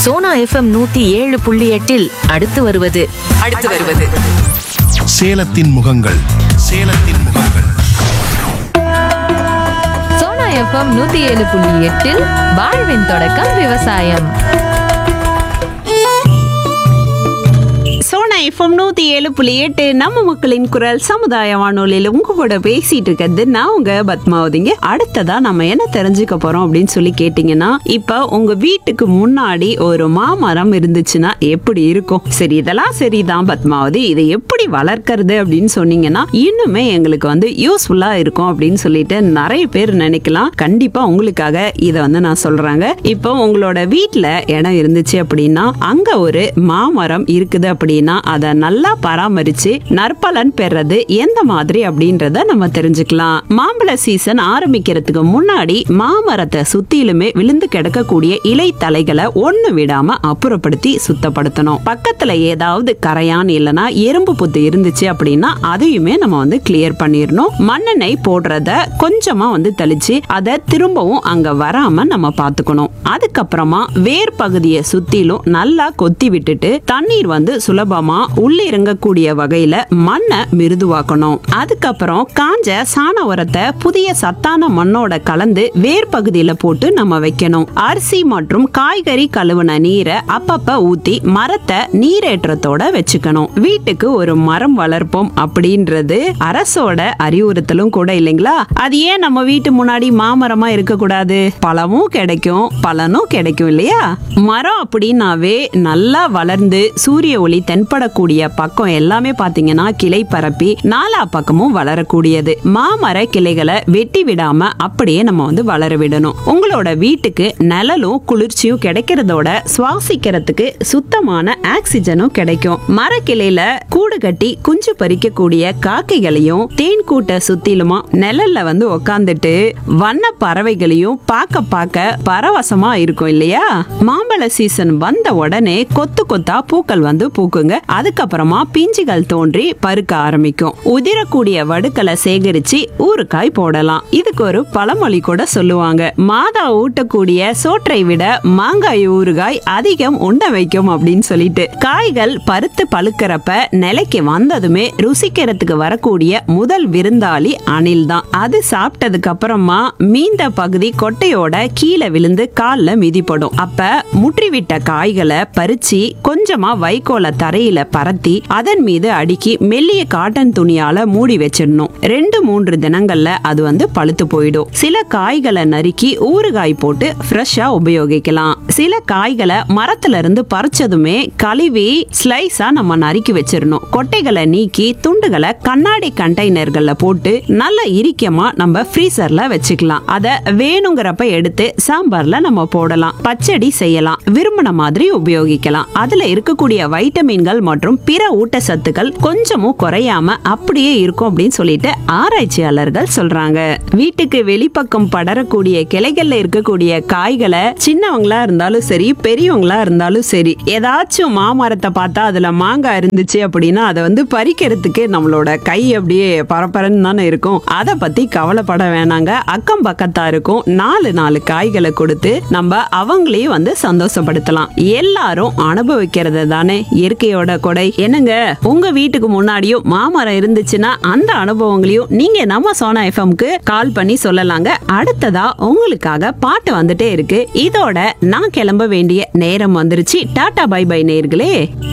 Sona FM நூத்தி ஏழு புள்ளி எட்டில் அடுத்து வருவது அடுத்து வருவது சேலத்தின் முகங்கள் சேலத்தின் முகங்கள் சோனா எஃப்எம் நூத்தி ஏழு புள்ளி எட்டில் வாழ்வின் தொடக்கம் விவசாயம் சோனா எஃப்எம் நூத்தி ஏழு புள்ளி எட்டு நம்ம மக்களின் குரல் சமுதாய வானொலியில் உங்க கூட பேசிட்டு இருக்கிறது நான் உங்க பத்மாவதிங்க அடுத்ததா நம்ம என்ன தெரிஞ்சுக்க போறோம் அப்படின்னு சொல்லி கேட்டீங்கன்னா இப்ப உங்க வீட்டுக்கு முன்னாடி ஒரு மாமரம் இருந்துச்சுன்னா எப்படி இருக்கும் சரி இதெல்லாம் சரிதான் பத்மாவதி இதை எப்படி வளர்க்கறது அப்படின்னு சொன்னீங்கன்னா இன்னுமே எங்களுக்கு வந்து யூஸ்ஃபுல்லா இருக்கும் அப்படின்னு சொல்லிட்டு நிறைய பேர் நினைக்கலாம் கண்டிப்பா உங்களுக்காக இதை வந்து நான் சொல்றாங்க இப்போ உங்களோட வீட்ல இடம் இருந்துச்சு அப்படின்னா அங்க ஒரு மாமரம் இருக்குது அப்படின்னா அதை நல்லா பராமரிச்சு நற்பலன் பெறது எந்த மாதிரி அப்படின்றத நம்ம தெரிஞ்சுக்கலாம் மாம்பழ சீசன் ஆரம்பிக்கிறதுக்கு முன்னாடி மாமரத்தை சுத்திலுமே விழுந்து கிடக்கக்கூடிய இலை தலைகளை ஒண்ணு விடாம அப்புறப்படுத்தி சுத்தப்படுத்தணும் பக்கத்துல ஏதாவது கரையான் இல்லனா எறும்பு புத்து இருந்துச்சு அப்படின்னா அதையுமே நம்ம வந்து கிளியர் பண்ணிடணும் மண்ணெண்ணெய் போடுறத கொஞ்சமா வந்து தெளிச்சு அதை திரும்பவும் அங்க வராம நம்ம பாத்துக்கணும் அதுக்கப்புறமா வேர் பகுதியை சுத்திலும் நல்லா கொத்தி விட்டுட்டு தண்ணீர் வந்து சுலபமா உள்ளே இறங்கக்கூடிய வகையில மண்ணை மிருதுவாக்கணும் அதுக்கப்புறம் காஞ்ச சாண உரத்தை புதிய சத்தான மண்ணோட கலந்து வேர் பகுதியில போட்டு நம்ம வைக்கணும் அரிசி மற்றும் காய்கறி கழுவுன நீரை அப்பப்ப ஊத்தி மரத்தை நீரேற்றத்தோட வச்சுக்கணும் வீட்டுக்கு ஒரு மரம் வளர்ப்போம் அப்படின்றது அரசோட அறிவுறுத்தலும் கூட இல்லைங்களா அது ஏன் நம்ம வீட்டு முன்னாடி மாமரமா இருக்க கூடாது பழமும் கிடைக்கும் பலனும் கிடைக்கும் இல்லையா மரம் அப்படின்னாவே நல்லா வளர்ந்து சூரிய ஒளி தென்படக்கூடிய பக்கம் எல்லாமே பாத்தீங்கன்னா கிளை பரப்பி நாலா பக்கமும் வளரக்கூடியது மாமர கிளைகளை வெட்டி விடாம அப்படியே நம்ம வந்து வளர விடணும் உங்களோட வீட்டுக்கு நிழலும் குளிர்ச்சியும் கிடைக்கிறதோட சுவாசிக்கிறதுக்கு சுத்தமான ஆக்சிஜனும் கிடைக்கும் மரக்கிளையில கூடு கட்டி குஞ்சு பறிக்கக்கூடிய காக்கைகளையும் தேன் கூட்ட சுத்திலுமா நிழல்ல வந்து உக்காந்துட்டு வண்ண பறவைகளையும் பார்க்க பார்க்க பரவசமா இருக்கும் இல்லையா மாம்பழ சீசன் வந்த உடனே கொத்து கொத்தா பூக்கள் வந்து பூக்குங்க அதுக்கப்புறமா பிஞ்சுகள் தோன்றி பருக்க ஆரம்பிக்கும் உதிரக்கூடிய வடுக்களை சேகரிச்சு ஊறுகாய் போடலாம் இதுக்கு ஒரு பழமொழி கூட சொல்லுவாங்க மாதா ஊட்டக்கூடிய சோற்றை விட மாங்காய் ஊறுகாய் அதிகம் உண்ண வைக்கும் அப்படின்னு சொல்லிட்டு காய்கள் பருத்து பழுக்கிறப்ப நிலைக்கு வந்ததுமே ருசிக்கிறதுக்கு வரக்கூடிய முதல் விருந்தாளி அணில் தான் அது சாப்பிட்டதுக்கு அப்புறமா மீந்த பகுதி கொட்டையோட கீழே விழுந்து கால்ல மிதிப்படும் அப்ப முற்றிவிட்ட காய்களை பறிச்சு கொஞ்சமா வைக்கோல தரையில பரத்தி அதன் மீது அடுக்கி மெல்லிய காட்டன் துணியால மூடி வச்சிடணும் ரெண்டு மூன்று தினங்கள்ல அது வந்து பழுத்து போயிடும் சில காய்களை நறுக்கி ஊறுகாய் போட்டு ஃப்ரெஷ்ஷா உபயோகிக்கலாம் சில காய்களை மரத்துல இருந்து பறிச்சதுமே கழுவி ஸ்லைஸா நம்ம நறுக்கி வச்சிடணும் கொட்டைகளை நீக்கி துண்டுகளை கண்ணாடி கண்டெய்னர்கள்ல போட்டு நல்லா இரிக்கமா நம்ம ஃப்ரீசர்ல வச்சுக்கலாம் அத வேணுங்கிறப்ப எடுத்து சாம்பார்ல நம்ம போடலாம் பச்சடி செய்யலாம் விரும்பின மாதிரி உபயோகிக்கலாம் அதுல இருக்கக்கூடிய வைட்டமின்கள் மற்றும் பிற ஊட்டச்சத்துக்கள் கொஞ்சமும் குறையாம அப்படியே இருக்கும் அப்படின்னு சொல்லிட்டு ஆராய்ச்சியாளர்கள் சொல்றாங்க வீட்டுக்கு வெளிப்பக்கம் படரக்கூடிய கிளைகள்ல இருக்கக்கூடிய காய்களை சின்னவங்களா இருந்தாலும் சரி பெரியவங்களா இருந்தாலும் சரி ஏதாச்சும் மாமரத்தை பார்த்தா அதுல மாங்காய் இருந்துச்சு அப்படின்னா அதை வந்து பறிக்கிறதுக்கு நம்மளோட கை அப்படியே பரபரன்னு தானே இருக்கும் அதை பத்தி கவலைப்பட வேணாங்க அக்கம் பக்கத்தா இருக்கும் நாலு நாலு காய்களை கொடுத்து நம்ம அவங்களையும் வந்து சந்தோஷப்படுத்தலாம் எல்லாரும் அனுபவிக்கிறது தானே இயற்கையோட கொடை என்னங்க உங்க வீட்டுக்கு முன்னாடியும் மாமரம் இருந்துச்சுன்னா அந்த அனுபவங்களையும் நீங்க நம்ம சோனா எஃப்எம்க்கு கால் பண்ணி சொல்லலாங்க அடுத்ததா உங்களுக்காக பாட்டு வந்துட்டே இருக்கு இதோட நான் கிளம்ப வேண்டிய நேரம் வந்துருச்சு டாடா பை பை நேர்களே